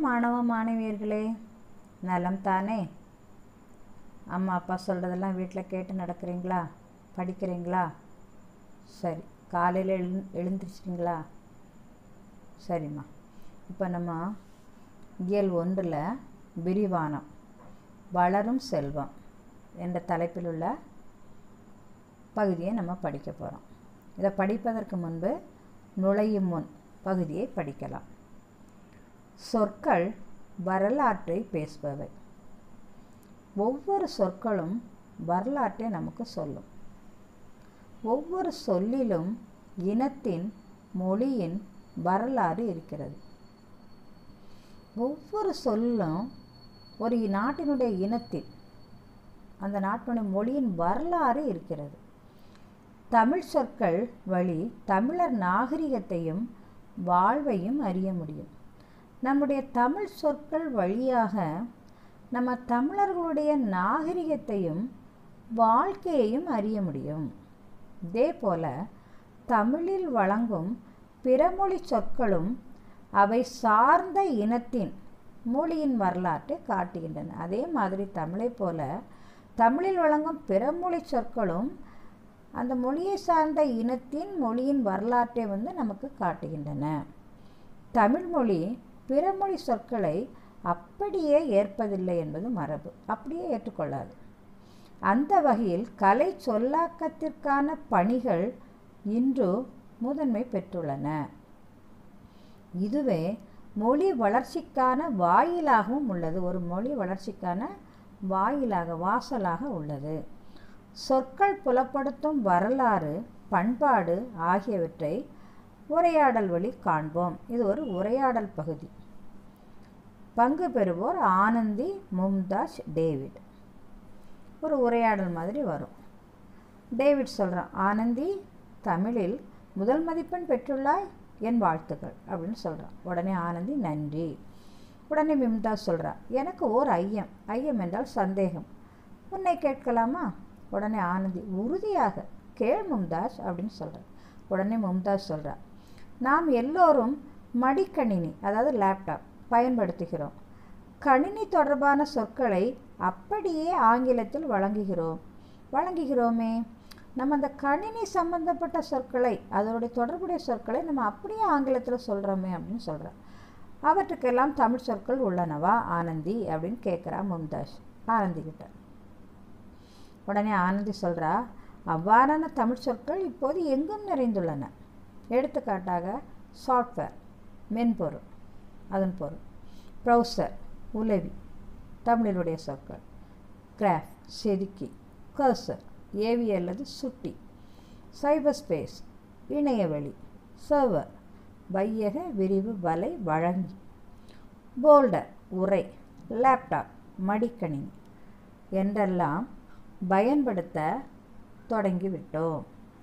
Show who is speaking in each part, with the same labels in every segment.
Speaker 1: மாணவ மாணவியர்களே நலம் தானே அம்மா அப்பா சொல்கிறதெல்லாம் வீட்டில் கேட்டு நடக்கிறீங்களா படிக்கிறீங்களா சரி காலையில் எழு எழுந்திரிச்சிட்டிங்களா சரிம்மா இப்போ நம்ம இயல் ஒன்றில் விரிவானம் வளரும் செல்வம் என்ற தலைப்பில் உள்ள பகுதியை நம்ம படிக்க போகிறோம் இதை படிப்பதற்கு முன்பு நுழையும் முன் பகுதியை படிக்கலாம் சொற்கள் வரலாற்றை பேசுபவை ஒவ்வொரு சொற்களும் வரலாற்றை நமக்கு சொல்லும் ஒவ்வொரு சொல்லிலும் இனத்தின் மொழியின் வரலாறு இருக்கிறது ஒவ்வொரு சொல்லும் ஒரு நாட்டினுடைய இனத்தின் அந்த நாட்டினுடைய மொழியின் வரலாறு இருக்கிறது தமிழ் சொற்கள் வழி தமிழர் நாகரிகத்தையும் வாழ்வையும் அறிய முடியும் நம்முடைய தமிழ் சொற்கள் வழியாக நம்ம தமிழர்களுடைய நாகரிகத்தையும் வாழ்க்கையையும் அறிய முடியும் இதே போல தமிழில் வழங்கும் பிறமொழி சொற்களும் அவை சார்ந்த இனத்தின் மொழியின் வரலாற்றை காட்டுகின்றன அதே மாதிரி தமிழை போல தமிழில் வழங்கும் பிறமொழி சொற்களும் அந்த மொழியை சார்ந்த இனத்தின் மொழியின் வரலாற்றை வந்து நமக்கு காட்டுகின்றன தமிழ்மொழி பிறமொழி சொற்களை அப்படியே ஏற்பதில்லை என்பது மரபு அப்படியே ஏற்றுக்கொள்ளாது அந்த வகையில் கலை சொல்லாக்கத்திற்கான பணிகள் இன்று முதன்மை பெற்றுள்ளன இதுவே மொழி வளர்ச்சிக்கான வாயிலாகவும் உள்ளது ஒரு மொழி வளர்ச்சிக்கான வாயிலாக வாசலாக உள்ளது சொற்கள் புலப்படுத்தும் வரலாறு பண்பாடு ஆகியவற்றை உரையாடல் வழி காண்போம் இது ஒரு உரையாடல் பகுதி பங்கு பெறுவோர் ஆனந்தி மும்தாஜ் டேவிட் ஒரு உரையாடல் மாதிரி வரும் டேவிட் சொல்கிறான் ஆனந்தி தமிழில் முதல் மதிப்பெண் பெற்றுள்ளாய் என் வாழ்த்துக்கள் அப்படின்னு சொல்கிறான் உடனே ஆனந்தி நன்றி உடனே மும்தாஜ் சொல்கிறா எனக்கு ஓர் ஐயம் ஐயம் என்றால் சந்தேகம் உன்னை கேட்கலாமா உடனே ஆனந்தி உறுதியாக கேள் மும்தாஜ் அப்படின்னு சொல்கிறார் உடனே மும்தாஜ் சொல்கிறா நாம் எல்லோரும் மடிக்கணினி அதாவது லேப்டாப் பயன்படுத்துகிறோம் கணினி தொடர்பான சொற்களை அப்படியே ஆங்கிலத்தில் வழங்குகிறோம் வழங்குகிறோமே நம்ம அந்த கணினி சம்பந்தப்பட்ட சொற்களை அதனுடைய தொடர்புடைய சொற்களை நம்ம அப்படியே ஆங்கிலத்தில் சொல்கிறோமே அப்படின்னு சொல்கிறேன் அவற்றுக்கெல்லாம் தமிழ் சொற்கள் உள்ளனவா ஆனந்தி அப்படின்னு கேட்குறா மும்தாஜ் ஆனந்தி கிட்ட உடனே ஆனந்தி சொல்கிறா அவ்வாறான தமிழ் சொற்கள் இப்போது எங்கும் நிறைந்துள்ளன எடுத்துக்காட்டாக சாஃப்ட்வேர் மென்பொருள் அதன் பொருள் ப்ரௌசர் உலவி தமிழினுடைய சொற்கள் கிராஃப் செதுக்கி கர்சர் ஏவி அல்லது சுட்டி சைபர் ஸ்பேஸ் இணையவெளி சர்வர் வையக விரிவு வலை வழங்கி போல்டர் உரை லேப்டாப் மடிக்கணினி என்றெல்லாம் பயன்படுத்த தொடங்கிவிட்டோம்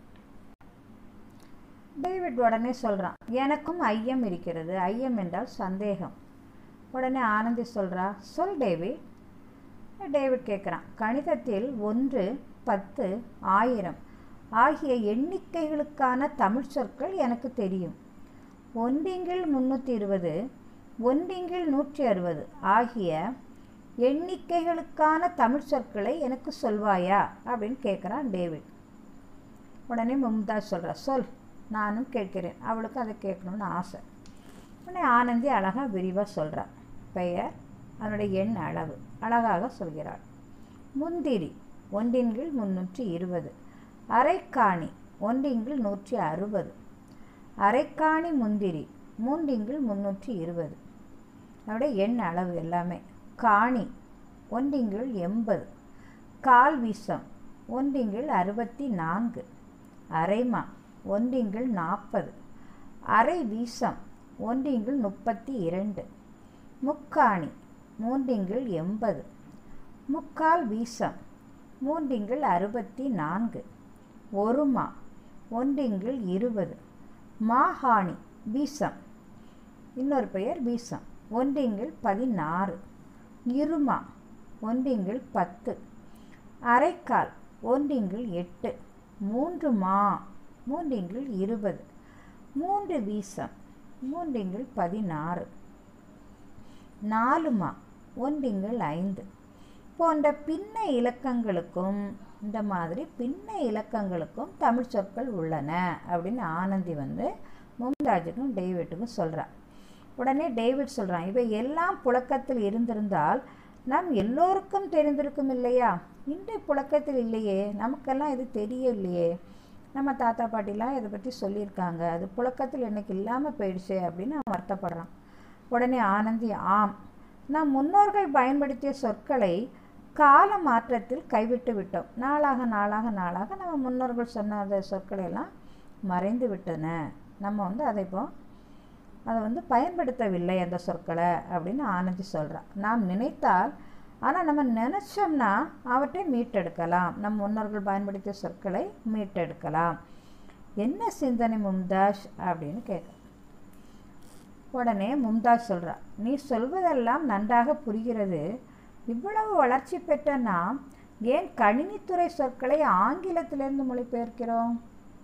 Speaker 1: டேவிட் உடனே சொல்கிறான் எனக்கும் ஐயம் இருக்கிறது ஐயம் என்றால் சந்தேகம் உடனே ஆனந்தி சொல்கிறா சொல் டேவிட் டேவிட் கேட்குறான் கணிதத்தில் ஒன்று பத்து ஆயிரம் ஆகிய எண்ணிக்கைகளுக்கான தமிழ் சொற்கள் எனக்கு தெரியும் ஒன்றிங்கில் முந்நூற்றி இருபது ஒன்றிங்கில் நூற்றி அறுபது ஆகிய எண்ணிக்கைகளுக்கான தமிழ் சொற்களை எனக்கு சொல்வாயா அப்படின்னு கேட்குறான் டேவிட் உடனே மும்தாஜ் சொல்கிறா சொல் நானும் கேட்கிறேன் அவளுக்கு அதை கேட்கணும்னு ஆசை உடனே ஆனந்தி அழகாக விரிவாக சொல்கிறா பெயர் அதனுடைய எண் அளவு அழகாக சொல்கிறாள் முந்திரி ஒன்றின் கீழ் முந்நூற்றி இருபது அரைக்காணி ஒன்றின் கீழ் நூற்றி அறுபது அரைக்காணி முந்திரி மூன்றின் கீழ் முந்நூற்றி இருபது அதோடைய எண் அளவு எல்லாமே காணி ஒன்றின் கீழ் எண்பது கால் வீசம் ஒன்றின் கீழ் அறுபத்தி நான்கு அரைமா ஒன்றின் கீழ் நாற்பது அரை வீசம் ஒன்றின் கீழ் முப்பத்தி இரண்டு முக்காணி மூன்றின் கீழ் எண்பது முக்கால் வீசம் மூன்றின் கீழ் அறுபத்தி நான்கு ஒருமா ஒன்றின் கீழ் இருபது மாஹாணி வீசம் இன்னொரு பெயர் வீசம் ஒன்றின் கீழ் பதினாறு இருமா ஒன்றின் கீழ் பத்து அரைக்கால் ஒன்றின் கீழ் எட்டு மூன்று மா மூன்றின் கீழ் இருபது மூன்று வீசம் மூன்றின் கீழ் பதினாறு நாலுமா ஒன்றிங்கள் ஐந்து போன்ற பின்ன இலக்கங்களுக்கும் இந்த மாதிரி பின்ன இலக்கங்களுக்கும் தமிழ் சொற்கள் உள்ளன அப்படின்னு ஆனந்தி வந்து மும்தாஜுக்கும் டேவிட்டுக்கும் சொல்கிறா உடனே டேவிட் சொல்கிறான் இவை எல்லாம் புழக்கத்தில் இருந்திருந்தால் நாம் எல்லோருக்கும் தெரிந்திருக்கும் இல்லையா இன்று புழக்கத்தில் இல்லையே நமக்கெல்லாம் இது தெரியலையே நம்ம தாத்தா பாட்டிலாம் இதை பற்றி சொல்லியிருக்காங்க அது புழக்கத்தில் எனக்கு இல்லாமல் போயிடுச்சே அப்படின்னு அவன் வருத்தப்படுறான் உடனே ஆனந்தி ஆம் நம் முன்னோர்கள் பயன்படுத்திய சொற்களை கால மாற்றத்தில் கைவிட்டு விட்டோம் நாளாக நாளாக நாளாக நம்ம முன்னோர்கள் சொன்ன அந்த சொற்களை எல்லாம் மறைந்து விட்டன நம்ம வந்து அதை இப்போ அதை வந்து பயன்படுத்தவில்லை அந்த சொற்களை அப்படின்னு ஆனந்தி சொல்கிறான் நாம் நினைத்தால் ஆனால் நம்ம நினச்சோம்னா அவற்றை மீட்டெடுக்கலாம் நம் முன்னோர்கள் பயன்படுத்திய சொற்களை மீட்டெடுக்கலாம் என்ன சிந்தனை மும்தாஜ் அப்படின்னு கேட்க உடனே மும்தாஜ் சொல்கிறா நீ சொல்வதெல்லாம் நன்றாக புரிகிறது இவ்வளவு வளர்ச்சி பெற்ற நாம் ஏன் கணினித்துறை சொற்களை ஆங்கிலத்திலிருந்து மொழிபெயர்க்கிறோம்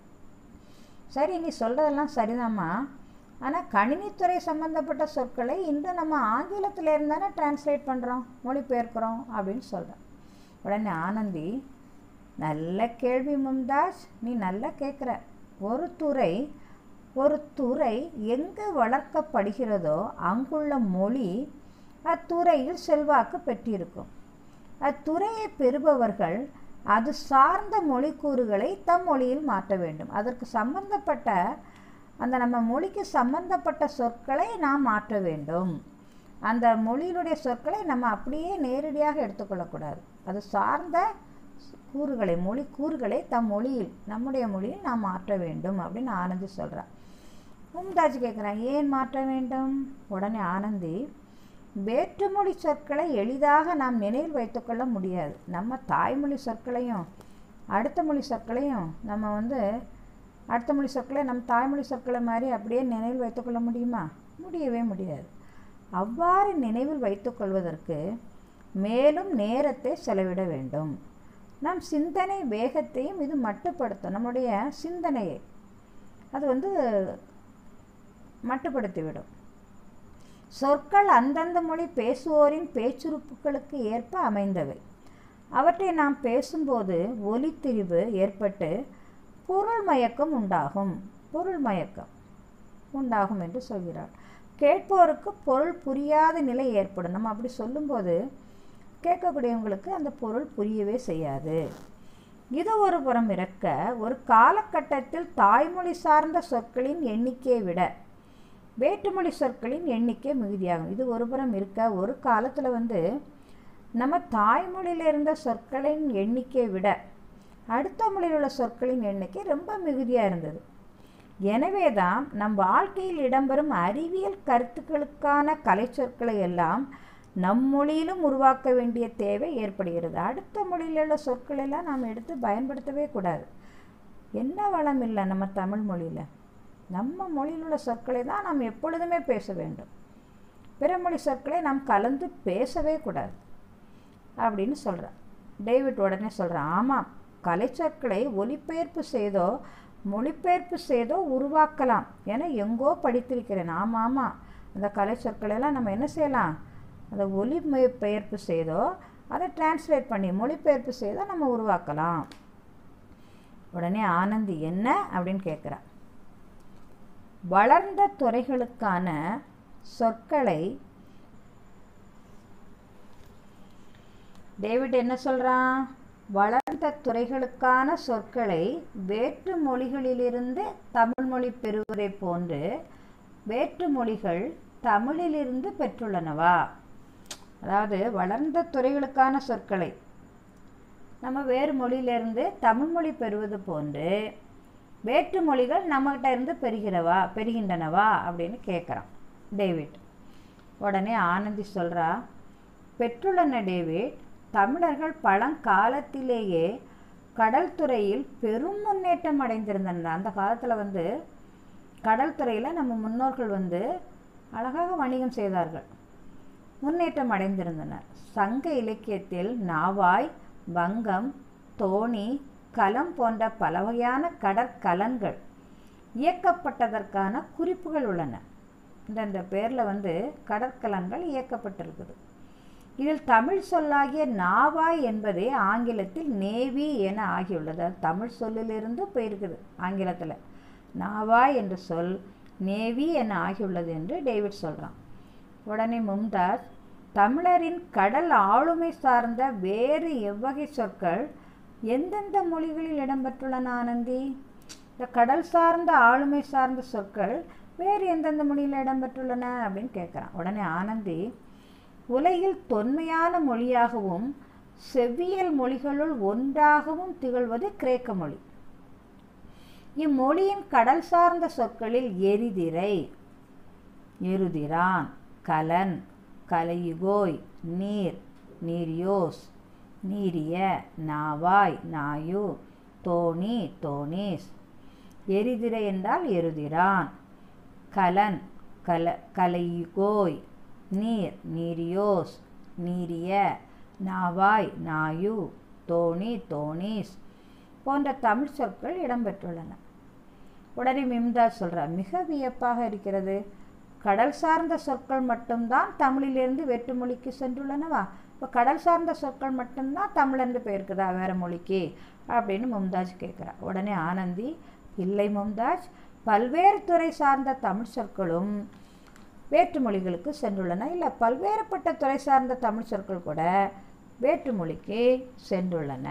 Speaker 1: சரி நீ சொல்கிறதெல்லாம் சரிதாம்மா ஆனால் கணினித்துறை சம்மந்தப்பட்ட சொற்களை இன்று நம்ம ஆங்கிலத்தில் இருந்தானே டிரான்ஸ்லேட் பண்ணுறோம் மொழிபெயர்க்கிறோம் அப்படின்னு சொல்கிறேன் உடனே ஆனந்தி நல்ல கேள்வி மும்தாஜ் நீ நல்லா கேட்குற ஒரு துறை ஒரு துறை எங்கு வளர்க்கப்படுகிறதோ அங்குள்ள மொழி அத்துறையில் செல்வாக்கு பெற்றிருக்கும் அத்துறையை பெறுபவர்கள் அது சார்ந்த மொழிக்கூறுகளை தம் மொழியில் மாற்ற வேண்டும் அதற்கு சம்பந்தப்பட்ட அந்த நம்ம மொழிக்கு சம்பந்தப்பட்ட சொற்களை நாம் மாற்ற வேண்டும் அந்த மொழியினுடைய சொற்களை நம்ம அப்படியே நேரடியாக எடுத்துக்கொள்ளக்கூடாது அது சார்ந்த கூறுகளை மொழி கூறுகளை தம் மொழியில் நம்முடைய மொழியில் நாம் மாற்ற வேண்டும் அப்படின்னு ஆனந்தி சொல்கிறான் மும்தாஜ் கேட்குறான் ஏன் மாற்ற வேண்டும் உடனே ஆனந்தி வேற்றுமொழி சொற்களை எளிதாக நாம் நினைவில் வைத்துக்கொள்ள முடியாது நம்ம தாய்மொழி சொற்களையும் அடுத்த மொழி சொற்களையும் நம்ம வந்து அடுத்த மொழி சொற்களை நம் தாய்மொழி சொற்களை மாதிரி அப்படியே நினைவில் வைத்துக்கொள்ள முடியுமா முடியவே முடியாது அவ்வாறு நினைவில் வைத்துக்கொள்வதற்கு மேலும் நேரத்தை செலவிட வேண்டும் நம் சிந்தனை வேகத்தையும் இது மட்டுப்படுத்தும் நம்முடைய சிந்தனையை அது வந்து மட்டுப்படுத்திவிடும் சொற்கள் அந்தந்த மொழி பேசுவோரின் பேச்சுறுப்புகளுக்கு ஏற்ப அமைந்தவை அவற்றை நாம் பேசும்போது ஒலித்திரிவு ஏற்பட்டு பொருள் மயக்கம் உண்டாகும் பொருள் மயக்கம் உண்டாகும் என்று சொல்கிறார் கேட்போருக்கு பொருள் புரியாத நிலை ஏற்படும் நம்ம அப்படி சொல்லும்போது கேட்கக்கூடியவங்களுக்கு அந்த பொருள் புரியவே செய்யாது இது ஒரு புறம் இருக்க ஒரு காலகட்டத்தில் தாய்மொழி சார்ந்த சொற்களின் எண்ணிக்கையை விட வேற்றுமொழி சொற்களின் எண்ணிக்கை மிகுதியாகும் இது ஒரு புறம் இருக்க ஒரு காலத்தில் வந்து நம்ம தாய்மொழியில் இருந்த சொற்களின் எண்ணிக்கையை விட அடுத்த மொழியில் உள்ள சொற்களின் எண்ணிக்கை ரொம்ப மிகுதியாக இருந்தது எனவே தான் நம் வாழ்க்கையில் இடம்பெறும் அறிவியல் கருத்துக்களுக்கான கலை சொற்களை எல்லாம் நம் மொழியிலும் உருவாக்க வேண்டிய தேவை ஏற்படுகிறது அடுத்த மொழியில் உள்ள சொற்களெல்லாம் நாம் எடுத்து பயன்படுத்தவே கூடாது என்ன வளம் இல்லை நம்ம தமிழ் மொழியில் நம்ம மொழியில் உள்ள சொற்களை தான் நாம் எப்பொழுதுமே பேச வேண்டும் பிற மொழி சொற்களை நாம் கலந்து பேசவே கூடாது அப்படின்னு சொல்கிறான் டேவிட் உடனே சொல்கிறான் ஆமாம் கலை சொற்களை ஒலிபெயர்ப்பு செய்தோ மொழிபெயர்ப்பு செய்தோ உருவாக்கலாம் என எங்கோ படித்திருக்கிறேன் ஆமாம் ஆமாம் அந்த கலை சொற்களெல்லாம் நம்ம என்ன செய்யலாம் அதை ஒலி பெயர்ப்பு செய்தோ அதை டிரான்ஸ்லேட் பண்ணி மொழிபெயர்ப்பு செய்தோ நம்ம உருவாக்கலாம் உடனே ஆனந்தி என்ன அப்படின்னு கேட்குறா வளர்ந்த துறைகளுக்கான சொற்களை டேவிட் என்ன சொல்கிறான் வளர்ந்த துறைகளுக்கான சொற்களை வேற்று மொழிகளிலிருந்து தமிழ் மொழி பெறுவதை போன்று வேற்று மொழிகள் தமிழிலிருந்து பெற்றுள்ளனவா அதாவது வளர்ந்த துறைகளுக்கான சொற்களை நம்ம வேறு மொழியிலிருந்து தமிழ் மொழி பெறுவது போன்று வேற்று மொழிகள் நம்மகிட்ட இருந்து பெறுகிறவா பெறுகின்றனவா அப்படின்னு கேட்குறான் டேவிட் உடனே ஆனந்தி சொல்கிறா பெற்றுள்ளன டேவிட் தமிழர்கள் பழங்காலத்திலேயே கடல் துறையில் பெரும் முன்னேற்றம் அடைந்திருந்தனர் அந்த காலத்தில் வந்து கடல் துறையில் நம்ம முன்னோர்கள் வந்து அழகாக வணிகம் செய்தார்கள் முன்னேற்றம் அடைந்திருந்தனர் சங்க இலக்கியத்தில் நாவாய் வங்கம் தோணி கலம் போன்ற பல வகையான கடற்கலன்கள் இயக்கப்பட்டதற்கான குறிப்புகள் உள்ளன இந்தந்த பேரில் வந்து கடற்கலன்கள் இயக்கப்பட்டிருக்குது இதில் தமிழ் சொல்லாகிய நாவாய் என்பதே ஆங்கிலத்தில் நேவி என ஆகியுள்ளது அது தமிழ் சொல்லிலிருந்து போயிருக்குது ஆங்கிலத்தில் நாவாய் என்ற சொல் நேவி என ஆகியுள்ளது என்று டேவிட் சொல்கிறான் உடனே மும்தாஜ் தமிழரின் கடல் ஆளுமை சார்ந்த வேறு எவ்வகை சொற்கள் எந்தெந்த மொழிகளில் இடம்பெற்றுள்ளன ஆனந்தி இந்த கடல் சார்ந்த ஆளுமை சார்ந்த சொற்கள் வேறு எந்தெந்த மொழியில் இடம்பெற்றுள்ளன அப்படின்னு கேட்குறான் உடனே ஆனந்தி உலகில் தொன்மையான மொழியாகவும் செவ்வியல் மொழிகளுள் ஒன்றாகவும் திகழ்வது கிரேக்க மொழி இம்மொழியின் கடல் சார்ந்த சொற்களில் எரிதிரை எருதிரான் கலன் கலையுகோய் நீர் நீரியோஸ் நீரிய நாவாய் நாயு தோணி தோணீஸ் எரிதிரை என்றால் எருதிரான் கலன் கல கலையுகோய் நீர் நீரியோஸ் நீரிய நாவாய் நாயு தோணி தோணீஸ் போன்ற தமிழ் சொற்கள் இடம்பெற்றுள்ளன உடனே மிம்தாஸ் சொல்கிறார் மிக வியப்பாக இருக்கிறது கடல் சார்ந்த சொற்கள் மட்டும்தான் தமிழிலிருந்து வேற்று மொழிக்கு சென்றுள்ளனவா இப்போ கடல் சார்ந்த சொற்கள் மட்டும்தான் தமிழ்ந்து போயிருக்குதா வேறு மொழிக்கு அப்படின்னு மும்தாஜ் கேட்குறா உடனே ஆனந்தி இல்லை மும்தாஜ் பல்வேறு துறை சார்ந்த தமிழ் சொற்களும் வேற்று மொழிகளுக்கு சென்றுள்ளன இல்லை பல்வேறுபட்ட துறை சார்ந்த தமிழ் சொற்கள் கூட வேற்று மொழிக்கு சென்றுள்ளன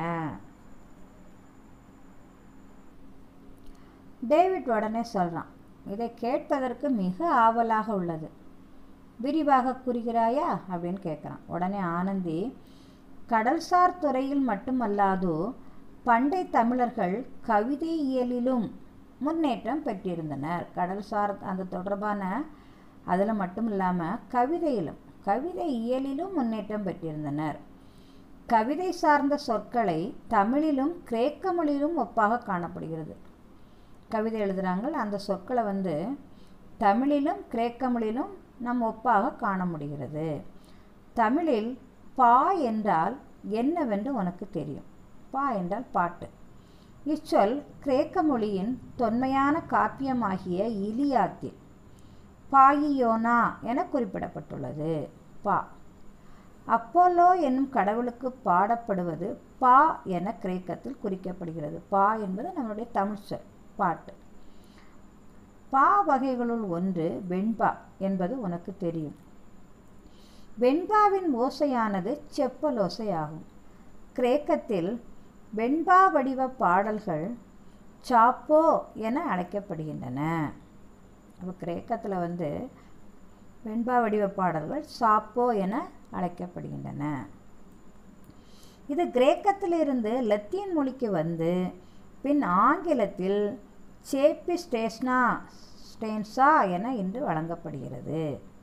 Speaker 1: டேவிட் உடனே சொல்கிறான் இதை கேட்பதற்கு மிக ஆவலாக உள்ளது விரிவாக கூறுகிறாயா அப்படின்னு கேட்குறான் உடனே ஆனந்தி கடல்சார் துறையில் மட்டுமல்லாது பண்டை தமிழர்கள் கவிதை இயலிலும் முன்னேற்றம் பெற்றிருந்தனர் கடல்சார் அந்த தொடர்பான அதில் மட்டும் இல்லாமல் கவிதையிலும் கவிதை இயலிலும் முன்னேற்றம் பெற்றிருந்தனர் கவிதை சார்ந்த சொற்களை தமிழிலும் கிரேக்க மொழியிலும் ஒப்பாக காணப்படுகிறது கவிதை எழுதுகிறாங்க அந்த சொற்களை வந்து தமிழிலும் கிரேக்க மொழியிலும் நம் ஒப்பாக காண முடிகிறது தமிழில் பா என்றால் என்னவென்று உனக்கு தெரியும் பா என்றால் பாட்டு இச்சொல் கிரேக்க மொழியின் தொன்மையான காப்பியமாகிய இலியாத்தில் பாயியோனா என குறிப்பிடப்பட்டுள்ளது பா அப்போலோ என்னும் கடவுளுக்கு பாடப்படுவது பா என கிரேக்கத்தில் குறிக்கப்படுகிறது பா என்பது நம்மளுடைய தமிழ் சொல் பாட்டு பா வகைகளுள் ஒன்று வெண்பா என்பது உனக்கு தெரியும் வெண்பாவின் ஓசையானது செப்பல் ஓசையாகும் கிரேக்கத்தில் வெண்பா வடிவ பாடல்கள் சாப்போ என அழைக்கப்படுகின்றன அப்போ கிரேக்கத்தில் வந்து வெண்பா வடிவ பாடல்கள் சாப்போ என அழைக்கப்படுகின்றன இது கிரேக்கத்திலிருந்து லத்தீன் மொழிக்கு வந்து பின் ஆங்கிலத்தில் சேப்பி ஸ்டேஸ்னா ஸ்டேன்ஸா என இன்று வழங்கப்படுகிறது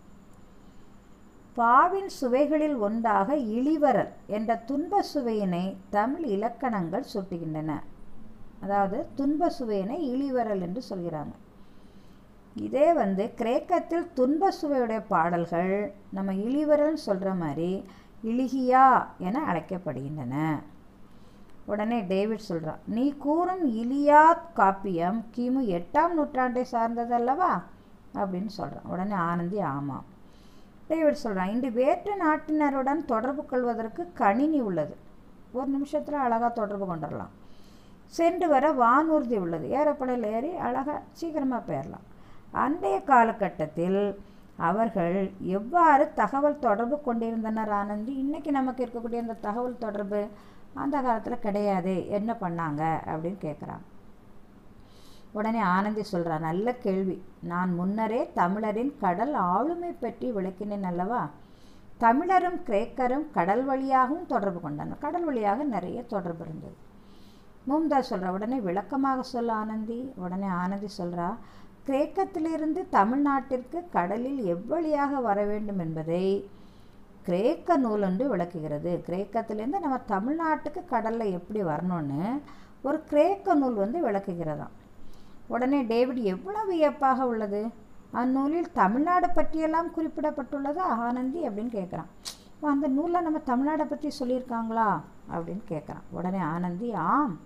Speaker 1: பாவின் சுவைகளில் ஒன்றாக இழிவரல் என்ற துன்ப சுவையினை தமிழ் இலக்கணங்கள் சுட்டுகின்றன அதாவது துன்ப சுவையினை இழிவரல் என்று சொல்கிறாங்க இதே வந்து கிரேக்கத்தில் துன்ப சுவையுடைய பாடல்கள் நம்ம இழிவரல்னு சொல்கிற மாதிரி இலிகியா என அழைக்கப்படுகின்றன உடனே டேவிட் சொல்கிறான் நீ கூறும் இலியாத் காப்பியம் கிமு எட்டாம் நூற்றாண்டை சார்ந்ததல்லவா அப்படின்னு சொல்கிறான் உடனே ஆனந்தி ஆமாம் டேவிட் சொல்கிறான் இன்று வேற்று நாட்டினருடன் தொடர்பு கொள்வதற்கு கணினி உள்ளது ஒரு நிமிஷத்தில் அழகாக தொடர்பு கொண்டுடலாம் சென்று வர வானூர்தி உள்ளது ஏரோப்ளேனில் ஏறி அழகாக சீக்கிரமாக போயிடலாம் அன்றைய காலகட்டத்தில் அவர்கள் எவ்வாறு தகவல் தொடர்பு கொண்டிருந்தனர் ஆனந்தி இன்றைக்கி நமக்கு இருக்கக்கூடிய அந்த தகவல் தொடர்பு அந்த காலத்தில் கிடையாது என்ன பண்ணாங்க அப்படின்னு கேட்குறாங்க உடனே ஆனந்தி சொல்கிறா நல்ல கேள்வி நான் முன்னரே தமிழரின் கடல் ஆளுமை பற்றி விளக்கினேன் அல்லவா தமிழரும் கிரேக்கரும் கடல் வழியாகவும் தொடர்பு கொண்டனர் கடல் வழியாக நிறைய தொடர்பு இருந்தது மும்தாஜ் சொல்கிறா உடனே விளக்கமாக சொல்ல ஆனந்தி உடனே ஆனந்தி சொல்கிறா கிரேக்கத்திலிருந்து தமிழ்நாட்டிற்கு கடலில் எவ்வழியாக வர வேண்டும் என்பதை கிரேக்க நூல் ஒன்று விளக்குகிறது கிரேக்கத்திலேருந்து நம்ம தமிழ்நாட்டுக்கு கடலில் எப்படி வரணும்னு ஒரு கிரேக்க நூல் வந்து விளக்குகிறதாம் உடனே டேவிட் எவ்வளவு வியப்பாக உள்ளது அந்நூலில் தமிழ்நாடு பற்றியெல்லாம் குறிப்பிடப்பட்டுள்ளதா ஆனந்தி அப்படின்னு கேட்குறான் அந்த நூலில் நம்ம தமிழ்நாடை பற்றி சொல்லியிருக்காங்களா அப்படின்னு கேட்குறான் உடனே ஆனந்தி ஆம்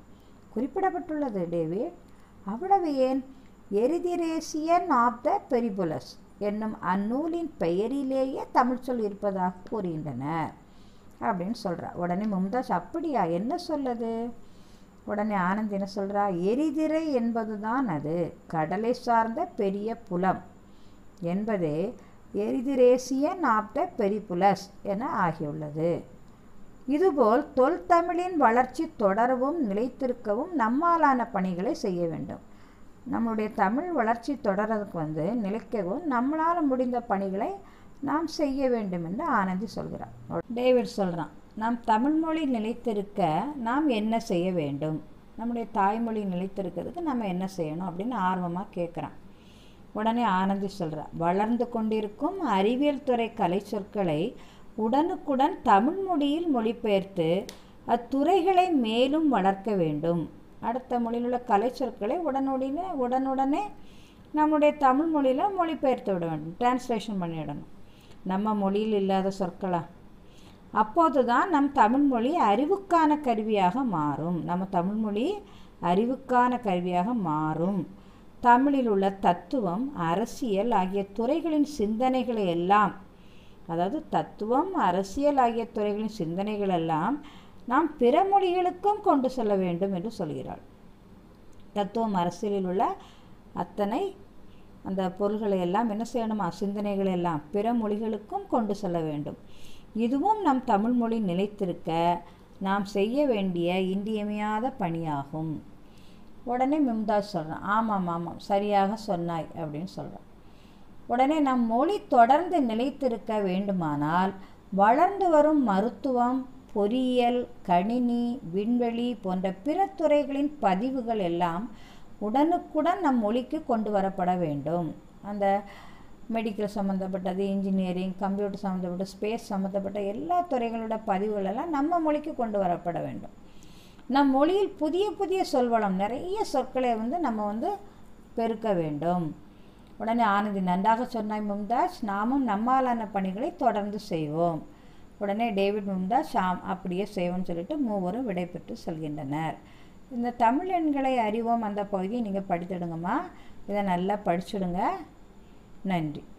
Speaker 1: குறிப்பிடப்பட்டுள்ளது டேவிட் அவ்வளவு ஏன் எரிதிரேசியன் ஆஃப் த பெரிபுலஸ் என்னும் அந்நூலின் பெயரிலேயே தமிழ் சொல் இருப்பதாக கூறுகின்றனர் அப்படின்னு சொல்கிறா உடனே மும்தாஜ் அப்படியா என்ன சொல்லுது உடனே ஆனந்த் என்ன சொல்கிறா எரிதிரை என்பதுதான் அது கடலை சார்ந்த பெரிய புலம் என்பதே எரிதிரேசியன் ஆஃப் த பெரிபுலஸ் என ஆகியுள்ளது இதுபோல் தொல்தமிழின் வளர்ச்சி தொடரவும் நிலைத்திருக்கவும் நம்மாலான பணிகளை செய்ய வேண்டும் நம்முடைய தமிழ் வளர்ச்சி தொடர்றதுக்கு வந்து நிலைக்கவும் நம்மளால் முடிந்த பணிகளை நாம் செய்ய வேண்டும் என்று ஆனந்தி சொல்கிறார் டேவிட் சொல்கிறான் நாம் தமிழ்மொழி நிலைத்திருக்க நாம் என்ன செய்ய வேண்டும் நம்முடைய தாய்மொழி நிலைத்திருக்கிறதுக்கு நம்ம என்ன செய்யணும் அப்படின்னு ஆர்வமாக கேட்குறான் உடனே ஆனந்தி சொல்கிறா வளர்ந்து கொண்டிருக்கும் அறிவியல் துறை கலை சொற்களை உடனுக்குடன் தமிழ் மொழியில் மொழிபெயர்த்து அத்துறைகளை மேலும் வளர்க்க வேண்டும் அடுத்த மொழியில் உள்ள கலை சொற்களை உடனுடனே உடனுடனே நம்முடைய தமிழ் மொழியில் மொழிபெயர்த்து விட வேண்டும் டிரான்ஸ்லேஷன் பண்ணிவிடணும் நம்ம மொழியில் இல்லாத சொற்களா அப்போது தான் நம் தமிழ்மொழி அறிவுக்கான கருவியாக மாறும் நம்ம தமிழ்மொழி அறிவுக்கான கருவியாக மாறும் தமிழில் உள்ள தத்துவம் அரசியல் ஆகிய துறைகளின் சிந்தனைகளை எல்லாம் அதாவது தத்துவம் அரசியல் ஆகிய துறைகளின் சிந்தனைகள் எல்லாம் நாம் பிற மொழிகளுக்கும் கொண்டு செல்ல வேண்டும் என்று சொல்கிறாள் தத்துவம் அரசியலில் உள்ள அத்தனை அந்த பொருள்களை எல்லாம் என்ன செய்யணுமா சிந்தனைகள் எல்லாம் பிற மொழிகளுக்கும் கொண்டு செல்ல வேண்டும் இதுவும் நம் தமிழ் மொழி நிலைத்திருக்க நாம் செய்ய வேண்டிய இன்றியமையாத பணியாகும் உடனே மும்தாஜ் சொல்கிறான் ஆமாம் ஆமாம் சரியாக சொன்னாய் அப்படின்னு சொல்கிறான் உடனே நம் மொழி தொடர்ந்து நிலைத்திருக்க வேண்டுமானால் வளர்ந்து வரும் மருத்துவம் பொறியியல் கணினி விண்வெளி போன்ற பிற துறைகளின் பதிவுகள் எல்லாம் உடனுக்குடன் நம் மொழிக்கு கொண்டு வரப்பட வேண்டும் அந்த மெடிக்கல் சம்மந்தப்பட்டது இன்ஜினியரிங் கம்ப்யூட்டர் சம்மந்தப்பட்ட ஸ்பேஸ் சம்மந்தப்பட்ட எல்லா துறைகளோட பதிவுகளெல்லாம் நம்ம மொழிக்கு கொண்டு வரப்பட வேண்டும் நம் மொழியில் புதிய புதிய சொல்வளம் நிறைய சொற்களை வந்து நம்ம வந்து பெருக்க வேண்டும் உடனே ஆனந்தி நன்றாக சொன்னாய் மும்தாஜ் நாமும் நம்மாலான பணிகளை தொடர்ந்து செய்வோம் உடனே டேவிட் மும்தாஜ் ஷாம் அப்படியே செய்வோம்னு சொல்லிட்டு மூவரும் விடைபெற்று செல்கின்றனர் இந்த தமிழ் எண்களை அறிவோம் அந்த பகுதியை நீங்கள் படித்துடுங்கம்மா இதை நல்லா படிச்சுடுங்க நன்றி